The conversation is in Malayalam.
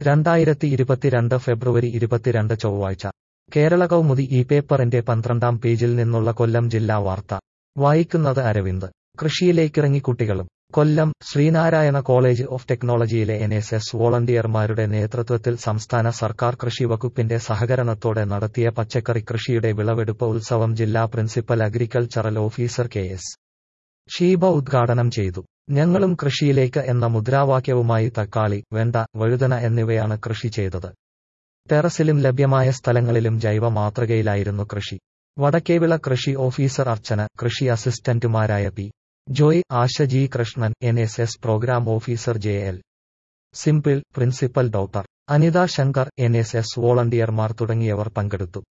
രണ്ടായിരത്തി ഇരുപത്തിരണ്ട് ഫെബ്രുവരി ഇരുപത്തിരണ്ട് ചൊവ്വാഴ്ച കേരള കൗമുദി ഈ പേപ്പറിന്റെ പന്ത്രണ്ടാം പേജിൽ നിന്നുള്ള കൊല്ലം ജില്ലാ വാർത്ത വായിക്കുന്നത് അരവിന്ദ് കൃഷിയിലേക്കിറങ്ങി കുട്ടികളും കൊല്ലം ശ്രീനാരായണ കോളേജ് ഓഫ് ടെക്നോളജിയിലെ എൻ എസ് എസ് വോളണ്ടിയർമാരുടെ നേതൃത്വത്തിൽ സംസ്ഥാന സർക്കാർ കൃഷി വകുപ്പിന്റെ സഹകരണത്തോടെ നടത്തിയ പച്ചക്കറി കൃഷിയുടെ വിളവെടുപ്പ് ഉത്സവം ജില്ലാ principal agricultural officer K S Sheeba ഉദ്ഘാടനം ചെയ്തു ഞങ്ങളും കൃഷിയിലേക്ക് എന്ന മുദ്രാവാക്യവുമായി തക്കാളി വെണ്ട വഴുതന എന്നിവയാണ് കൃഷി ചെയ്തത് ടെറസിലും ലഭ്യമായ സ്ഥലങ്ങളിലും ജൈവ മാതൃകയിലായിരുന്നു കൃഷി വടക്കേവിള കൃഷി ഓഫീസർ അർച്ചന കൃഷി അസിസ്റ്റന്റുമാരായ P Joy Asha G Krishnan N S S programme officer J L Simple principal doctor Anitha Shankar N S S വോളണ്ടിയർമാർ തുടങ്ങിയവർ പങ്കെടുത്തു